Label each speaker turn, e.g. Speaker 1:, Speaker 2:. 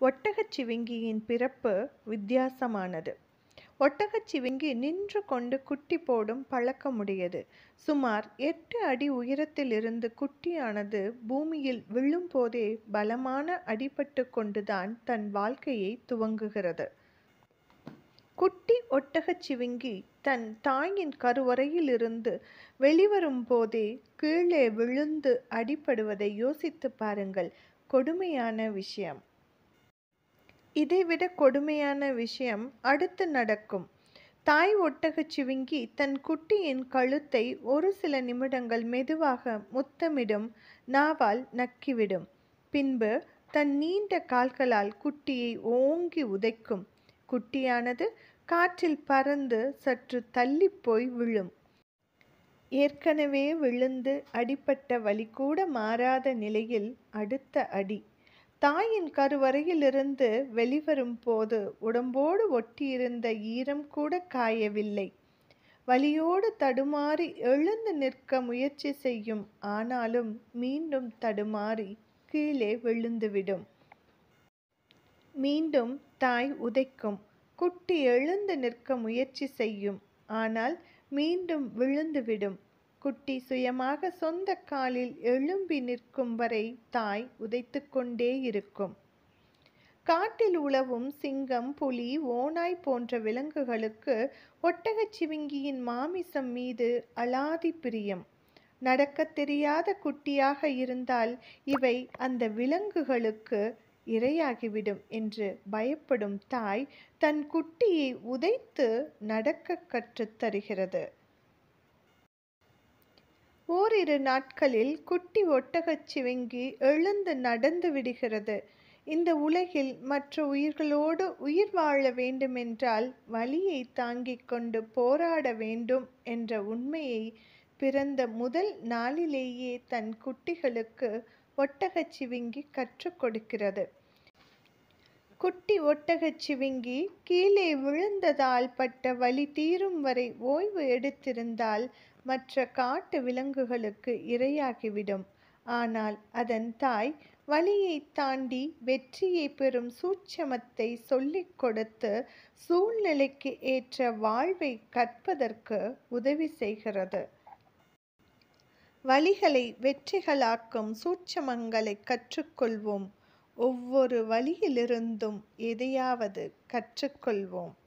Speaker 1: ஒட்டகச்சிவிங்கியின் பிறப்பு வித்தியாசமானது. ஒட்டகச்சிவிங்கி நின்று கொண்டு குட்டி போடும் பழக்கமுடையது. சுமார் எட்டு அடி உயரத்திலிருந்து குட்டியானது பூமியில் விழும்போதே பலமான அடிபட்டுக் கொண்டுதான் தன் வாழ்க்கையைத் துவங்குகிறது. குட்டி ஒட்டகச்சிவிங்கி தன் தாயின் கருவறையிலிருந்து வெளிவரும்போதே கீழே விழுந்து அடிபடுவதை யோசித்துப் பாருங்கள். கொடுமையான விஷயம். இதைவிட கொடுமையான விஷயம் அடுத்து நடக்கும். தாய் ஒட்டகச்சிவிங்கி தன் குட்டியின் கழுத்தை ஒரு சில நிமிடங்கள் மெதுவாக முத்தமிடும் நாவால் நக்கிவிடும். பின்பு தன் நீண்ட கால்களால் குட்டியை ஓங்கி உதைக்கும். குட்டியானது காற்றில் பறந்து சற்று தள்ளிப்போய் விழும். ஏற்கனவே விழுந்து அடிபட்ட வலிகூட மாறாத நிலையில் அடுத்த அடி. தாயின் கருவறையிலிருந்து வெளிவரும்போது உடம்போடு ஒட்டியிருந்த ஈரம் கூட காயவில்லை. வலியோடு தடுமாறி எழுந்து நிற்க முயற்சி செய்யும். ஆனாலும் மீண்டும் தடுமாறி கீழே விழுந்துவிடும். மீண்டும் தாய் உதைக்கும். குட்டி எழுந்து நிற்க முயற்சி செய்யும். ஆனால் மீண்டும் விழுந்துவிடும். குட்டி சுயமாக சொந்தக் காலில் எழும்பி நிற்கும் வரை தாய் உதைத்துக் கொண்டே இருக்கும். காட்டில் உலவும் சிங்கம், புலி, ஓநாய் போன்ற விலங்குகளுக்கு ஒட்டகச்சிவிங்கியின் மாமிசம் மீது அலாதி பிரியம். நடக்கத் தெரியாத குட்டியாக இருந்தால் இவை அந்த விலங்குகளுக்கு இரையாகிவிடும் என்று பயப்படும் தாய் தன் குட்டியை உதைத்து நடக்கக் கற்றுத் தருகிறது. ஓரிரு நாட்களில் குட்டி ஒட்டகச்சிவிங்கி எழுந்து நடந்து விடுகிறது. இந்த உலகில் மற்ற உயிர்களோடு உயிர் வாழ வேண்டுமென்றால் வலியைத் தாங்கிக் கொண்டு போராட வேண்டும் என்ற உண்மையை பிறந்த முதல் நாளிலேயே தன் குட்டிகளுக்கு ஒட்டகச்சிவிங்கி கற்றுக் கொடுக்கிறது. குட்டி ஒட்டகச்சிவிங்கி கீழே விழுந்ததால் பட்ட வலி தீரும் வரை ஓய்வு எடுத்திருந்தால் மற்ற காட்டு விலங்குகளுக்கு இரையாகிவிடும். ஆனால் அதன் தாய் வலியைத் தாண்டி வெற்றியைப் பெறும் சூட்சமத்தை சொல்லிக் கொடுத்து சூழ்நிலைக்கு ஏற்ற வாழ்வைக் கற்பதற்கு உதவி செய்கிறது. வலிகளை வெற்றிகளாக்கும் சூட்சமங்களைக் கற்றுக் கொள்வோம். ஒவ்வொரு வலியிலிருந்தும் எதையாவது கற்றுக் கொள்வோம்.